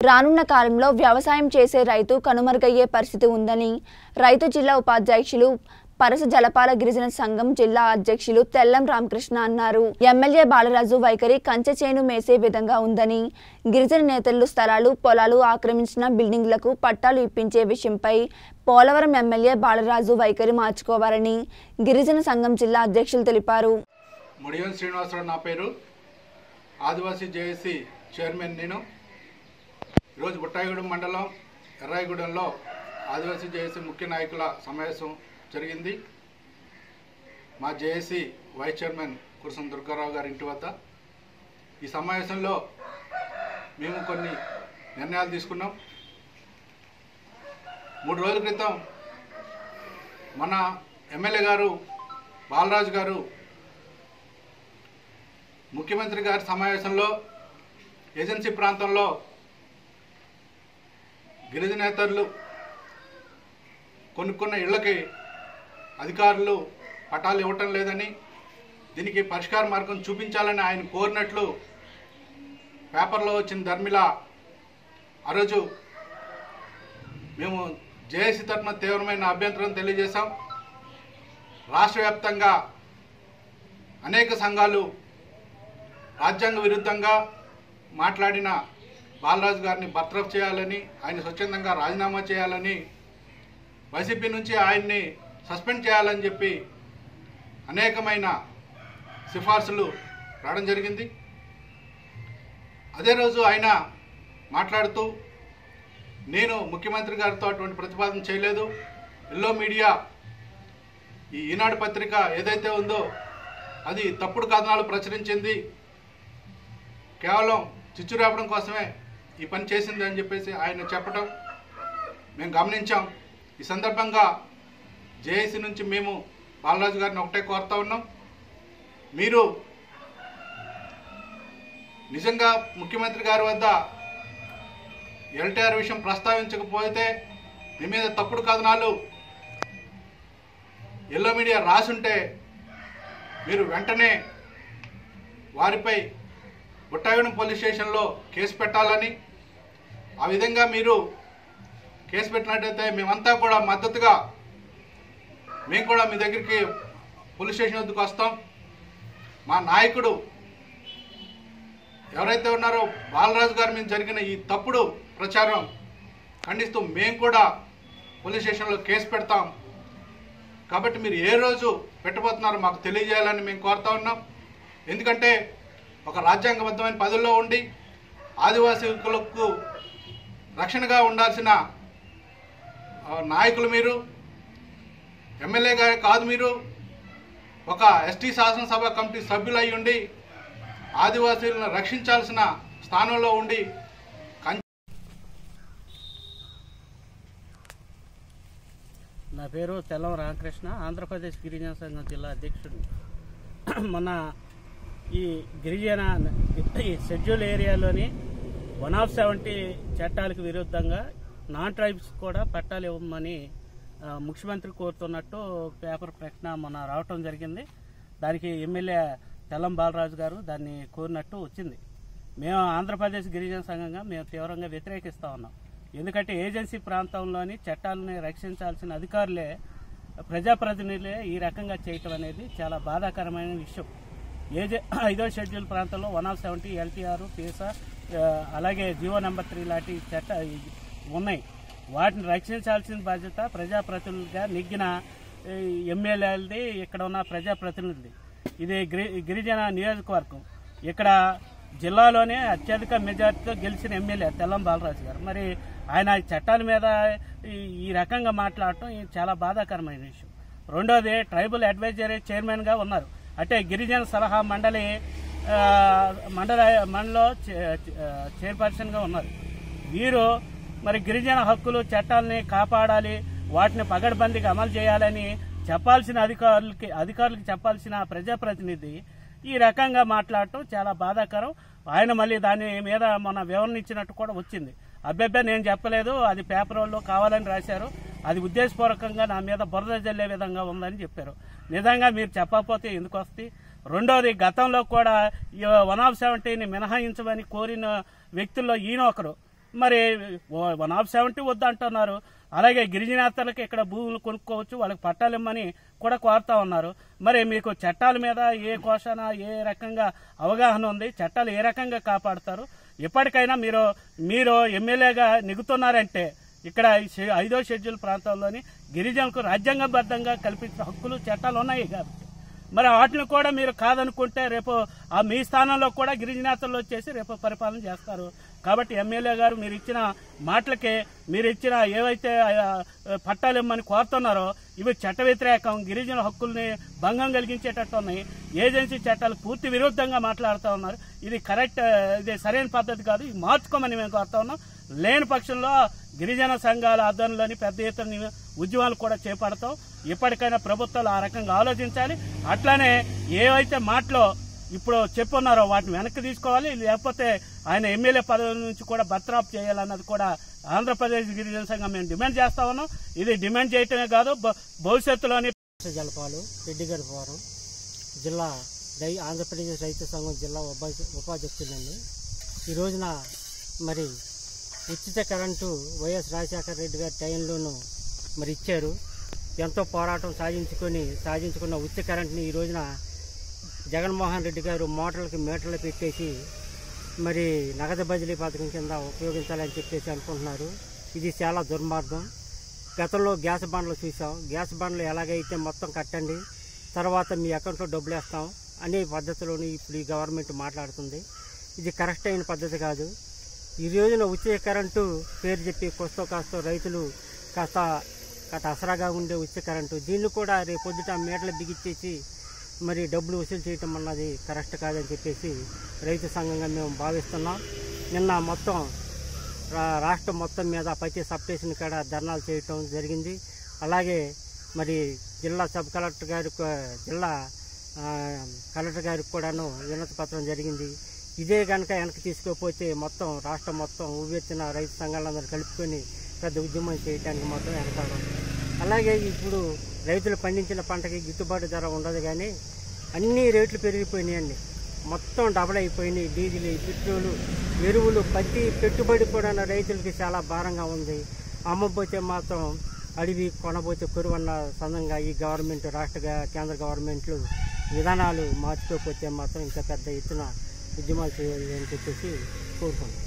రానున్న కాలంలో వ్యవసాయం చేసే రైతు కనుమరుగయ్యే పరిస్థితి ఉందని రైతు జిల్లా ఉపాధ్యక్షులు పరస జలపాల గిరిజన సంఘం జిల్లా అధ్యక్షులు తెల్లం రామకృష్ణ అన్నారు ఎమ్మెల్యే బాలరాజు వైఖరి కంచె చేను మేసే విధంగా ఉందని గిరిజన నేతలు స్థలాలు పొలాలు ఆక్రమించిన బిల్డింగ్లకు పట్టాలు ఇప్పించే విషయంపై పోలవరం ఎమ్మెల్యే బాలరాజు వైఖరి మార్చుకోవాలని గిరిజన సంఘం జిల్లా అధ్యక్షులు తెలిపారు ముడియం శ్రీనివాసరావు నా పేరు ఆదివాసీ జేఏసీ చైర్మన్ నేను ఈరోజు బుట్టాయిగూడెం మండలం ఎర్రాయిగూడెంలో ఆదివాసీ జేఏసీ ముఖ్య నాయకుల సమావేశం జరిగింది మా JAC vice chairman Kurasam Durgarao గారి ఇంటి వద్ద ఈ సమావేశంలో మేము కొన్ని నిర్ణయాలు తీసుకున్నాం మూడు రోజుల క్రితం మన ఎమ్మెల్యే గారు బాలరాజు గారు ముఖ్యమంత్రి గారి సమావేశంలో ఏజెన్సీ ప్రాంతంలో గిరిజనేతరులు కొనుక్కున్న ఇళ్లకి అధికారులు పట్టాలు ఇవ్వటం లేదని దీనికి పరిష్కార మార్గం చూపించాలని ఆయన కోరినట్లు పేపర్లో వచ్చిన ధర్మిల ఆ రోజు మేము జేఏసీ తరఫున తీవ్రమైన అభ్యంతరం తెలియజేశాం రాష్ట్ర వ్యాప్తంగా అనేక సంఘాలు రాజ్యాంగ విరుద్ధంగా మాట్లాడిన బాలరాజు గారిని బర్తరఫ్ చేయాలని ఆయన స్వచ్ఛందంగా రాజీనామా చేయాలని వైసీపీ నుంచి ఆయన్ని సస్పెండ్ చేయాలని చెప్పి అనేకమైన సిఫార్సులు రావడం జరిగింది అదే రోజు ఆయన మాట్లాడుతూ నేను ముఖ్యమంత్రి గారితో అటువంటి ప్రతిపాదన చేయలేదు ఎల్లో మీడియా ఈ ఈనాడు పత్రిక ఏదైతే ఉందో అది తప్పుడు కథనాలు ప్రచురించింది కేవలం చిచ్చు రేపడం కోసమే ఈ పని చేసింది అని చెప్పేసి ఆయన చెప్పడం మేము గమనించాం ఈ సందర్భంగా జేఏసీ నుంచి మేము బాలరాజు గారిని ఒకటే కోరుతా ఉన్నాం మీరు నిజంగా ముఖ్యమంత్రి గారి వద్ద ఎల్టీఆర్ విషయం ప్రస్తావించకపోతే మీ మీద తప్పుడు కథనాలు ఎల్లో మీడియా రాసుంటే మీరు వెంటనే వారిపై బుట్టాగూడెం పోలీస్ స్టేషన్లో కేసు పెట్టాలని ఆ విధంగా మీరు కేసు పెట్టినట్టయితే మేమంతా కూడా మద్దతుగా మేము కూడా మీ దగ్గరికి పోలీస్ స్టేషన్ వద్దకు వస్తాం మా నాయకుడు ఎవరైతే ఉన్నారో బాలరాజు గారి మీద జరిగిన ఈ తప్పుడు ప్రచారం ఖండిస్తూ మేము కూడా పోలీస్ స్టేషన్లో కేసు పెడతాం కాబట్టి మీరు ఏ రోజు పెట్టబోతున్నారో మాకు తెలియజేయాలని మేము కోరుతా ఉన్నాం ఎందుకంటే ఒక రాజ్యాంగబద్ధమైన పదవిలో ఉండి ఆదివాసీకులకు రక్షణగా ఉండాల్సిన ఆ, నాయకులు మీరు ఎమ్మెల్యే గారు కాదు మీరు ఒక ఎస్టీ శాసనసభ కమిటీ సభ్యులు అయి ఉండి ఆదివాసీలను రక్షించాల్సిన స్థానంలో ఉండి కం- నా పేరు తెల్లం రామకృష్ణ ఆంధ్రప్రదేశ్ గిరిజన సంఘం జిల్లా అధ్యక్షుడు మొన్న ఈ గిరిజన ఈ షెడ్యూల్ ఏరియాలోని వన్ ఆఫ్ సెవెంటీ చట్టాలకు విరుద్ధంగా నాన్ ట్రైబ్స్ కూడా పట్టాలు ఇవ్వమని ఆ, ముఖ్యమంత్రి కోరుతున్నట్టు పేపర్ ప్రకటన మొన్న రావటం జరిగింది దానికి ఎమ్మెల్యే తెల్లం బాలరాజు గారు దాన్ని కోరినట్టు వచ్చింది మేము ఆంధ్రప్రదేశ్ గిరిజన సంఘంగా మేము తీవ్రంగా వ్యతిరేకిస్తా ఉన్నాం ఎందుకంటే ఏజెన్సీ ప్రాంతంలోని చట్టాలని రక్షించాల్సిన అధికారులే ప్రజాప్రతినిధులే ఈ రకంగా చేయటం అనేది చాలా బాధాకరమైన విషయం ఏజె ఐదో షెడ్యూల్ ప్రాంతంలో one of seventy LTR PESA ఆ, అలాగే జియో నెంబర్ త్రీ లాంటి చట్ట ఉన్నాయి వాటిని రక్షించాల్సిన బాధ్యత ప్రజాప్రతినిధులుగా నెగ్గిన ఎమ్మెల్యేలది ఇక్కడ ఉన్న ప్రజాప్రతినిధులది ఇది గిరి గిరిజన నియోజకవర్గం ఇక్కడ జిల్లాలోనే అత్యధిక మెజార్టీతో గెలిచిన ఎమ్మెల్యే తెల్లం బాలరాజు గారు మరి ఆయన ఈ చట్టాల మీద ఈ- ఈ రకంగా మాట్లాడటం ఇది చాలా బాధాకరమైన విషయం రెండోది ట్రైబల్ అడ్వైజరీ చైర్మన్గా ఉన్నారు అంటే గిరిజన సలహా మండలి ఆ, మండల మండలిలో చైర్పర్సన్గా ఉన్నారు వీరు మరి గిరిజన హక్కులు చట్టాలని కాపాడాలి వాటిని పగడ్బందీగా అమలు చేయాలని చెప్పాల్సిన అధికారులకి అధికారులకు చెప్పాల్సిన ప్రజాప్రతినిధి ఈ రకంగా మాట్లాడటం చాలా బాధాకరం ఆయన మళ్ళీ దాని మీద మన వివరణ ఇచ్చినట్టు కూడా వచ్చింది అభ్యర్థి నేను చెప్పలేదు అది పేపర్ వాళ్ళు కావాలని రాశారు అది ఉద్దేశపూర్వకంగా నా మీద బురద జల్లే విధంగా ఉందని చెప్పారు నిజంగా మీరు చెప్పకపోతే ఎందుకు వస్తాయి రెండోది గతంలో కూడా ఈ వన్ ఆఫ్ సెవెంటీని మినహాయించమని కోరిన వ్యక్తుల్లో ఈయన ఒకరు మరి వన్ ఆఫ్ సెవెంటీ వద్దు అంటున్నారు అలాగే గిరిజనేతలకు ఇక్కడ భూములు కొనుక్కోవచ్చు వాళ్ళకి పట్టాలు ఇమ్మని కూడా కోరుతా ఉన్నారు మరి మీకు చట్టాల మీద ఏ కోశాన ఏ రకంగా అవగాహన ఉంది చట్టాలు ఏ రకంగా కాపాడతారు ఇప్పటికైనా మీరు మీరు ఎమ్మెల్యేగా నెగుతున్నారంటే ఇక్కడ ఈ షె- ఐదో షెడ్యూల్ ప్రాంతాల్లోని గిరిజనులకు రాజ్యాంగబద్ధంగా కల్పించిన హక్కులు చట్టాలు ఉన్నాయి కాబట్టి మరి వాటిని కూడా మీరు కాదనుకుంటే రేపు ఆ మీ స్థానంలో కూడా గిరిజనేతలు వచ్చేసి రేపు పరిపాలన చేస్తారు కాబట్టి ఎమ్మెల్యే గారు మీరు ఇచ్చిన మాటలకే మీరు ఇచ్చిన ఏవైతే ఆ, పట్టాలు ఇమ్మని కోరుతున్నారో ఇవి చట్ట వ్యతిరేకం గిరిజన హక్కుల్ని భంగం కలిగించేటట్టు ఉన్నాయి ఏజెన్సీ చట్టాలు పూర్తి విరుద్ధంగా మాట్లాడుతూ ఉన్నారు ఇది కరెక్ట్ ఇది సరైన పద్ధతి కాదు ఇది మార్చుకోమని మేము కోరుతా ఉన్నాం లేని పక్షంలో గిరిజన సంఘాల ఆధ్వర్యంలోని పెద్ద ఎత్తున ఉద్యమాలు కూడా చేపడతాం ఇప్పటికైనా ప్రభుత్వాలు ఆ రకంగా ఆలోచించాలి అట్లానే ఏవైతే మాటలో ఇప్పుడు చెప్పున్నారో వాటిని వెనక్కి తీసుకోవాలి లేకపోతే ఆయన ఎమ్మెల్యే పదవి నుంచి కూడా బర్తరాఫ్ చేయాలన్నది కూడా ఆంధ్రప్రదేశ్ గిరిజన సంఘం మేము డిమాండ్ చేస్తా ఉన్నాం ఇది డిమాండ్ చేయటమే కాదు భ- భవిష్యత్తులోని జలపాలు రెడ్డిగర్ ఫోరం జిల్లా రై ఆంధ్రప్రదేశ్ రైతు సంఘం జిల్లా ఉపా- ఉపాధ్యక్షులండి ఈ రోజున మరి ఉచిత కరెంటు వైఎస్ రాజశేఖర రెడ్డి గారి టైంలోనూ మరి ఇచ్చారు ఎంతో పోరాటం సాధించుకొని సాధించుకున్న ఉచిత కరెంట్ని ఈ రోజున జగన్మోహన్ రెడ్డి గారు మోటార్లకి మీటర్లు పెట్టేసి మరి నగదు బదిలీ పథకం కింద ఉపయోగించాలని చెప్పేసి అనుకుంటున్నారు ఇది చాలా దుర్మార్గం గతంలో గ్యాస్ బండ్లు చూసాం గ్యాస్ బండ్లు ఎలాగైతే మొత్తం కట్టండి తర్వాత మీ అకౌంట్లో డబ్బులు వేస్తాం అనే పద్ధతిలోని ఇప్పుడు ఈ గవర్నమెంట్ మాట్లాడుతుంది ఇది కరెక్ట్ అయిన పద్ధతి కాదు ఈ రోజున ఉచిత కరెంటు పేరు చెప్పి కొస్తో కాస్తో రైతులు కాస్త కాస్త అసరాగా ఉండే ఉచిత కరెంటు దీన్ని కూడా రేపు పొద్దుట మీటర్లు బిగించేసి మరి డబ్బులు వసూలు చేయటం అన్నది కరెక్ట్ కాదని చెప్పేసి రైతు సంఘంగా మేము భావిస్తున్నాం నిన్న మొత్తం రా- రాష్ట్రం మొత్తం మీద ప్రతి సబ్ స్టేషన్ కాడ ధర్నాలు చేయటం జరిగింది అలాగే మరి జిల్లా సబ్ కలెక్టర్ గారి జిల్లా ఆ, కలెక్టర్ గారికి కూడాను వినతి పత్రం జరిగింది ఇదే కనుక వెనక్కి తీసుకోకపోతే మొత్తం రాష్ట్రం మొత్తం ఊవెత్తిన రైతు సంఘాలందరూ కలుపుకొని పెద్ద ఉద్యమం చేయడానికి మొత్తం వెనకాడం అలాగే ఇప్పుడు రైతులు పండించిన పంటకి గిట్టుబాటు ధర ఉండదు కానీ అన్ని రేట్లు పెరిగిపోయినాయండి మొత్తం డబల్ అయిపోయినాయి డీజిల్ పెట్రోలు ఎరువులు ప్రతి పెట్టుబడి కూడా రైతులకి చాలా భారంగా ఉంది అమ్మపోతే మాత్రం అడవి కొనబోతే కొరువన్న సందంగా ఈ గవర్నమెంట్ రాష్ట్ర గా- కేంద్ర గవర్నమెంట్లు విధానాలు మార్చుకోకపోతే మాత్రం ఇంకా పెద్ద ఎత్తున ఉద్యమాలు చేయాలి అని చెప్పేసి కోరుకుంటున్నాం